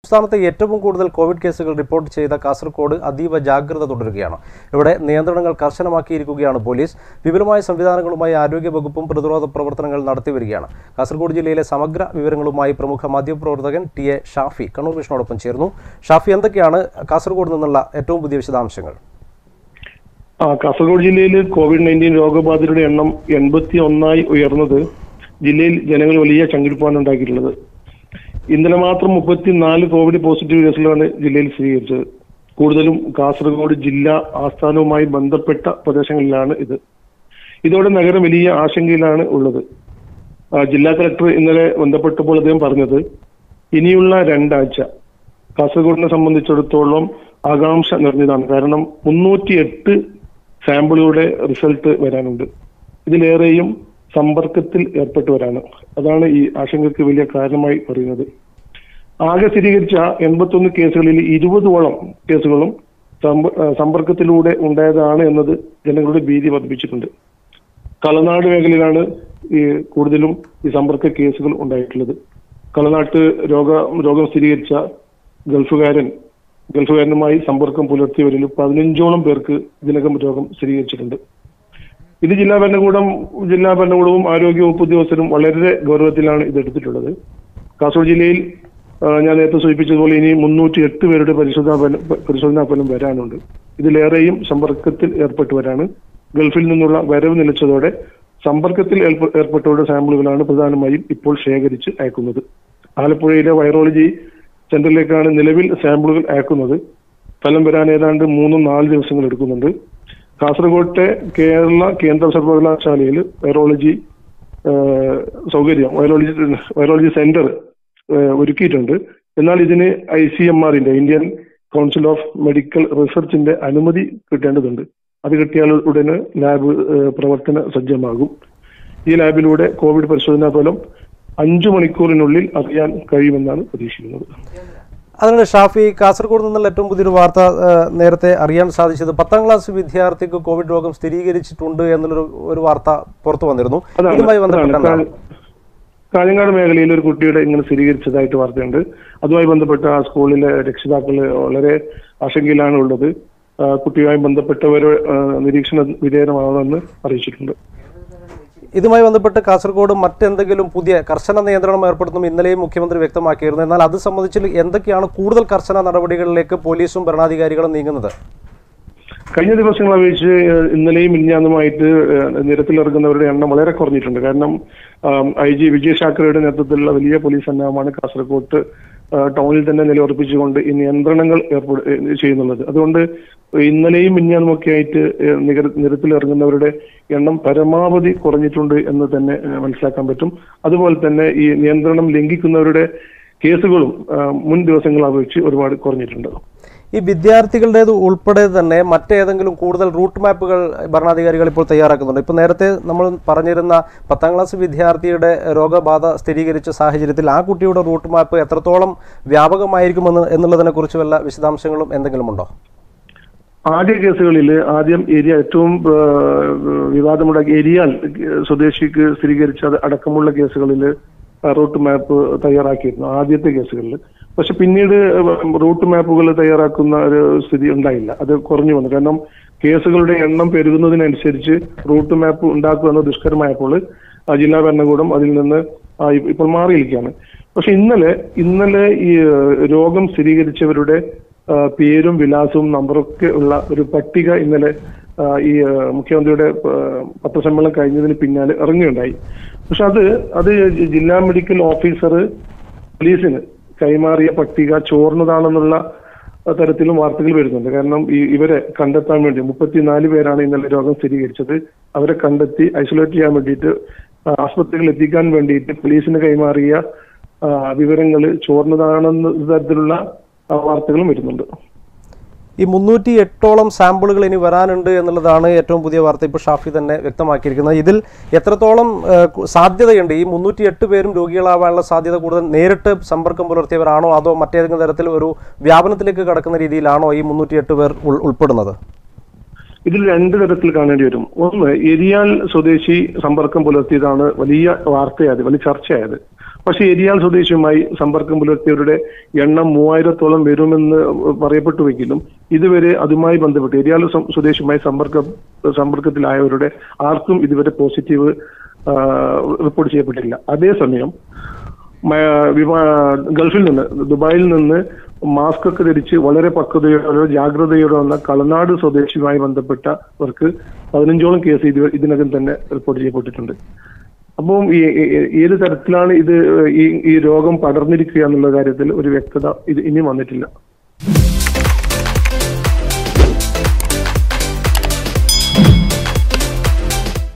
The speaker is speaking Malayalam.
സംസ്ഥാനത്ത് ഏറ്റവും കൂടുതൽ കോവിഡ് കേസുകൾ റിപ്പോർട്ട് ചെയ്ത കാസർഗോഡ് അതീവ ജാഗ്രത തുടരുകയാണ് ഇവിടെ നിയന്ത്രണങ്ങൾ കർശനമാക്കിയിരിക്കുകയാണ് പോലീസ് വിപുലമായ സംവിധാനങ്ങളുമായി ആരോഗ്യ വകുപ്പും പ്രതിരോധ പ്രവർത്തനങ്ങൾ നടത്തിവരികയാണ് കാസർഗോഡ് ജില്ലയിലെ സമഗ്ര വിവരങ്ങളുമായി പ്രമുഖ മാധ്യമപ്രവർത്തകൻ ടി എ ഷാഫി കണ്ണൂർ വിഷ്ണുവോടൊപ്പം ചേർന്നു ഷാഫി എന്തൊക്കെയാണ് കാസർഗോഡ് നിന്നുള്ള ഏറ്റവും പുതിയ വിശദാംശങ്ങൾ ആ കാസർഗോഡ് ജില്ലയിൽ കോവിഡ് നയൻറ്റീൻ രോഗബാധിതരുടെ എണ്ണം എൺപത്തി ഒന്നായി ഉയർന്നത് ജില്ലയിൽ ജനങ്ങൾ വലിയ ചങ്കിടിപ്പാണ് ഉണ്ടാക്കിയിട്ടുള്ളത് ഇന്നലെ മാത്രം മുപ്പത്തിനാല് കോവിഡ് പോസിറ്റീവ് കേസുകളാണ് ജില്ലയിൽ സ്ഥിരീകരിച്ചത് കൂടുതലും കാസർഗോഡ് ജില്ലാ ആസ്ഥാനവുമായി ബന്ധപ്പെട്ട പ്രദേശങ്ങളിലാണ് ഇത് ഇതോടെ നഗരം വലിയ ആശങ്കയിലാണ് ഉള്ളത് ആ, ജില്ലാ കളക്ടർ ഇന്നലെ ബന്ധപ്പെട്ടപ്പോൾ അദ്ദേഹം പറഞ്ഞത് ഇനിയുള്ള രണ്ടാഴ്ച കാസർഗോഡിനെ സംബന്ധിച്ചിടത്തോളം ആകാംക്ഷ നിറഞ്ഞതാണ് കാരണം മുന്നൂറ്റി എട്ട് സാമ്പിളുകളുടെ റിസൾട്ട് വരാനുണ്ട് ഇതിലേറെയും സമ്പർക്കത്തിൽ ഏർപ്പെട്ടവരാണ് അതാണ് ഈ ആശങ്കയ്ക്ക് വലിയ കാരണമായി പറയുന്നത് ആകെ സ്ഥിരീകരിച്ച എൺപത്തൊന്ന് കേസുകളിൽ ഇരുപതോളം കേസുകളും സമ്പ- ആ, സമ്പർക്കത്തിലൂടെ ഉണ്ടായതാണ് എന്നത് ജനങ്ങളുടെ ഭീതി വർദ്ധിപ്പിച്ചിട്ടുണ്ട് കളനാട് മേഖലയിലാണ് ഈ കൂടുതലും ഈ സമ്പർക്ക കേസുകൾ ഉണ്ടായിട്ടുള്ളത് കളനാട്ട് രോഗ രോഗം സ്ഥിരീകരിച്ച ഗൾഫുകാരൻ ഗൾഫുകാരനുമായി സമ്പർക്കം പുലർത്തിയവരിൽ പതിനഞ്ചോളം പേർക്ക് ഇതിനകം രോഗം സ്ഥിരീകരിച്ചിട്ടുണ്ട് ഇത് ജില്ലാ ഭരണകൂടം ജില്ലാ ഭരണകൂടവും ആരോഗ്യ വകുപ്പ് ഉദ്യോഗസ്ഥരും വളരെ ഗൗരവത്തിലാണ് ഇത് എടുത്തിട്ടുള്ളത് കാസർഗോഡ് ജില്ലയിൽ ആ, ഞാൻ നേരത്തെ സൂചിപ്പിച്ചതുപോലെ ഇനി മുന്നൂറ്റി എട്ട് പേരുടെ പരിശോധനാ ഫലം പരിശോധനാ ഫലം വരാനുണ്ട് ഇതിലേറെയും സമ്പർക്കത്തിൽ ഏർപ്പെട്ടവരാണ് ഗൾഫിൽ നിന്നുള്ള വരവ് നിലച്ചതോടെ സമ്പർക്കത്തിൽ ഏർപ്പെ- ഏർപ്പെട്ടവരുടെ സാമ്പിളുകളാണ് പ്രധാനമായും ഇപ്പോൾ ശേഖരിച്ച് അയക്കുന്നത് ആലപ്പുഴയിലെ വൈറോളജി സെന്ററിലേക്കാണ് നിലവിൽ സാമ്പിളുകൾ അയക്കുന്നത് ഫലം വരാൻ ഏതാണ്ട് മൂന്നും നാല് ദിവസങ്ങൾ എടുക്കുന്നുണ്ട് കാസർഗോട്ടെ കേരള കേന്ദ്ര സർവകലാശാലയിൽ വൈറോളജി ഏഹ്, സൗകര്യം വൈറോളജി വൈറോളജി സെന്റർ ഏഹ്, ഒരുക്കിയിട്ടുണ്ട് എന്നാൽ ഇതിന് ഐ സി എം ആറിന്റെ ഇന്ത്യൻ കൗൺസിൽ ഓഫ് മെഡിക്കൽ റിസർച്ചിന്റെ അനുമതി കിട്ടേണ്ടതുണ്ട് അത് കിട്ടിയാൽ ഉടനെ ലാബ് ഏഹ്, പ്രവർത്തന സജ്ജമാകും ഈ ലാബിലൂടെ കോവിഡ് പരിശോധനാ ഫലം അഞ്ചു മണിക്കൂറിനുള്ളിൽ അറിയാൻ കഴിയുമെന്നാണ് പ്രതീക്ഷിക്കുന്നത് അതിനിടെ ഷാഫി കാസർഗോഡ് നിന്നുള്ള ഏറ്റവും പുതിയൊരു വാർത്ത ആ, നേരത്തെ അറിയാൻ സാധിച്ചത് പത്താം ക്ലാസ് വിദ്യാർത്ഥിക്ക് കോവിഡ് രോഗം സ്ഥിരീകരിച്ചിട്ടുണ്ട് എന്നുള്ളൊരു ഒരു വാർത്ത പുറത്തു വന്നിരുന്നു അതാണ് ഇതുമായി അതാണ്. ബന്ധപ്പെട്ടാണ് കാ- കാഞ്ഞങ്ങാട് മേഖലയിൽ ഒരു കുട്ടിയുടെ ഇങ്ങനെ സ്ഥിരീകരിച്ചതായിട്ട് വാർത്തയുണ്ട് അതുമായി ബന്ധപ്പെട്ട ആ സ്കൂളിലെ രക്ഷിതാക്കൾ വളരെ ആശങ്കയിലാണ് ഉള്ളത് ആ, കുട്ടിയുമായി ബന്ധപ്പെട്ടവർ നിരീക്ഷണ വിധേയമാണെന്ന് അറിയിച്ചിട്ടുണ്ട് ഇതുമായി ബന്ധപ്പെട്ട് കാസർഗോഡ് മറ്റെന്തെങ്കിലും പുതിയ കർശന നിയന്ത്രണം ഏർപ്പെടുത്തും ഇന്നലെയും മുഖ്യമന്ത്രി വ്യക്തമാക്കിയിരുന്നു എന്നാൽ അത് സംബന്ധിച്ച് എന്തൊക്കെയാണ് കൂടുതൽ കർശന നടപടികളിലേക്ക് പോലീസും ഭരണാധികാരികളും നീങ്ങുന്നത് കഴിഞ്ഞ ദിവസങ്ങൾ അപേക്ഷിച്ച് ഏഹ്, ഇന്നലെയും മിനിഞ്ഞാന്നുമായിട്ട് ഏഹ്, നിരത്തിലിറങ്ങുന്നവരുടെ എണ്ണം വളരെ കുറഞ്ഞിട്ടുണ്ട് കാരണം ഐ ജി വിജയ് ശാക്കറയുടെ നേതൃത്വത്തിലുള്ള വലിയ പോലീസ് സന്നാഹമാണ് കാസർഗോഡ് ഏഹ്, ടൗണിൽ തന്നെ നിലയുറപ്പിച്ചുകൊണ്ട് ഈ നിയന്ത്രണങ്ങൾ ഏർപ്പെടു ഏഹ്, ചെയ്യുന്നുള്ളത് അതുകൊണ്ട് ഇന്നലെയും മിനിഞ്ഞാന്നുമൊക്കെ ആയിട്ട് ഏഹ്, നികര- നിരത്തിലിറങ്ങുന്നവരുടെ എണ്ണം പരമാവധി കുറഞ്ഞിട്ടുണ്ട് എന്ന് തന്നെ ഏഹ്, മനസ്സിലാക്കാൻ പറ്റും അതുപോലെ തന്നെ ഈ നിയന്ത്രണം ലംഘിക്കുന്നവരുടെ കേസുകളും ഏഹ്, മുൻ ദിവസങ്ങളെ അപേക്ഷിച്ച് ഒരുപാട് കുറഞ്ഞിട്ടുണ്ട് ഈ വിദ്യാർത്ഥികളുടേത് ഉൾപ്പെടെ തന്നെ മറ്റേതെങ്കിലും കൂടുതൽ റൂട്ട് മാപ്പുകൾ ഭരണാധികാരികൾ ഇപ്പോൾ തയ്യാറാക്കുന്നുണ്ട് ഇപ്പോൾ നേരത്തെ നമ്മൾ പറഞ്ഞിരുന്ന പത്താം ക്ലാസ് വിദ്യാർത്ഥിയുടെ രോഗബാധ സ്ഥിരീകരിച്ച സാഹചര്യത്തിൽ ആ കുട്ടിയുടെ റൂട്ട് മാപ്പ് എത്രത്തോളം വ്യാപകമായിരിക്കുമെന്ന് എന്നുള്ളതിനെ കുറിച്ച് വല്ല വിശദാംശങ്ങളും എന്തെങ്കിലും ഉണ്ടോ ആദ്യ കേസുകളിൽ ആദ്യം ഏരിയ ഏറ്റവും ആ, വിവാദമുണ്ടാക്കി എരിയാൽ സ്വദേശിക്ക് സ്ഥിരീകരിച്ച അത് അടക്കമുള്ള കേസുകളിൽ റൂട്ട് മാപ്പ് തയ്യാറാക്കിയിരുന്നു ആദ്യത്തെ കേസുകളിൽ പക്ഷെ പിന്നീട് റൂട്ട് മാപ്പുകൾ തയ്യാറാക്കുന്ന ഒരു സ്ഥിതി ഉണ്ടായില്ല അത് കുറഞ്ഞു വന്നു കാരണം കേസുകളുടെ എണ്ണം പെരുകുന്നതിനനുസരിച്ച് റൂട്ട് മാപ്പ് ഉണ്ടാക്കുക എന്നത് ദുഷ്കരമായപ്പോൾ ആ ജില്ലാ ഭരണകൂടം അതിൽ നിന്ന് ആ, ഇ- ഇപ്പോൾ മാറിയിരിക്കുകയാണ് പക്ഷെ ഇന്നലെ ഇന്നലെ ഈ ആ, രോഗം സ്ഥിരീകരിച്ചവരുടെ ആ, പേരും വിലാസവും നമ്പറൊക്കെ ഉള്ള ഒരു പട്ടിക ഇന്നലെ ആ, ഈ ആ, മുഖ്യമന്ത്രിയുടെ ആ, പത്രസമ്മേളനം കഴിഞ്ഞതിന് പിന്നാലെ ഇറങ്ങുകയുണ്ടായി പക്ഷെ അത് അത് ജില്ലാ മെഡിക്കൽ ഓഫീസർ പോലീസിന് കൈമാറിയ പട്ടിക ചോർന്നതാണെന്നുള്ള തരത്തിലും വാർത്തകൾ വരുന്നുണ്ട് കാരണം ഈ ഇവരെ കണ്ടെത്താൻ വേണ്ടി മുപ്പത്തിനാല് പേരാണ് ഇന്നലെ രോഗം സ്ഥിരീകരിച്ചത് അവരെ കണ്ടെത്തി ഐസൊലേറ്റ് ചെയ്യാൻ വേണ്ടിയിട്ട് ആ, ആശുപത്രികളിൽ എത്തിക്കാൻ വേണ്ടിയിട്ട് പോലീസിന് കൈമാറിയ വിവരങ്ങൾ ചോർന്നതാണെന്ന തരത്തിലുള്ള ആ, വാർത്തകളും വരുന്നുണ്ട് ഈ മുന്നൂറ്റി എട്ടോളം സാമ്പിളുകൾ ഇനി വരാനുണ്ട് എന്നുള്ളതാണ് ഏറ്റവും പുതിയ വാർത്ത ഇപ്പോൾ ഷാഫി തന്നെ വ്യക്തമാക്കിയിരിക്കുന്നത് ഇതിൽ എത്രത്തോളം ഏഹ്, കു- സാധ്യതയുണ്ട് ഈ മുന്നൂറ്റി എട്ട് പേരും രോഗികളാവാനുള്ള സാധ്യത കൂടുതൽ നേരിട്ട് സമ്പർക്കം പുലർത്തിയവരാണോ അതോ മറ്റേതെങ്കിലും തരത്തിൽ ഒരു വ്യാപനത്തിലേക്ക് കടക്കുന്ന രീതിയിലാണോ ഈ മുന്നൂറ്റി എട്ട് പേർ ഉൾ- ഉൾപ്പെടുന്നത് ഇതിൽ രണ്ട് തരത്തിൽ കാണേണ്ടി വരും ഒന്ന് എരിയാൽ സ്വദേശി സമ്പർക്കം പുലർത്തിയതാണ് വലിയ വാർത്തയായത് വലിയ ചർച്ചയായത് പക്ഷേ എരിയാൽ സ്വദേശിയുമായി സമ്പർക്കം പുലർത്തിയവരുടെ എണ്ണം മൂവായിരത്തോളം വരുമെന്ന് പറയപ്പെട്ടുവെങ്കിലും ഇതുവരെ അതുമായി ബന്ധപ്പെട്ട് എരിയാൽ സ്വ- സ്വദേശിയുമായി സമ്പർക്ക സമ്പർക്കത്തിലായവരുടെ ആർക്കും ഇതുവരെ പോസിറ്റീവ് ആ, റിപ്പോർട്ട് ചെയ്യപ്പെട്ടില്ല അതേസമയം മ- വിമാ ഗൾഫിൽ നിന്ന് ദുബായിൽ നിന്ന് മാസ്ക് ഒക്കെ ധരിച്ച് വളരെ പക്വതയോടെ ജാഗ്രതയോടെ വന്ന കളനാട് സ്വദേശിയുമായി ബന്ധപ്പെട്ടവർക്ക് പതിനഞ്ചോളം കേസ് ഇത് ഇതിനകം തന്നെ റിപ്പോർട്ട് ചെയ്യപ്പെട്ടിട്ടുണ്ട് അപ്പം ഈ ഈ- ഈ- ഏത് തരത്തിലാണ് ഇത് ഈ ഈ രോഗം പടർന്നിരിക്കുക എന്നുള്ള കാര്യത്തിൽ ഒരു വ്യക്തത ഇത് ഇനി വന്നിട്ടില്ല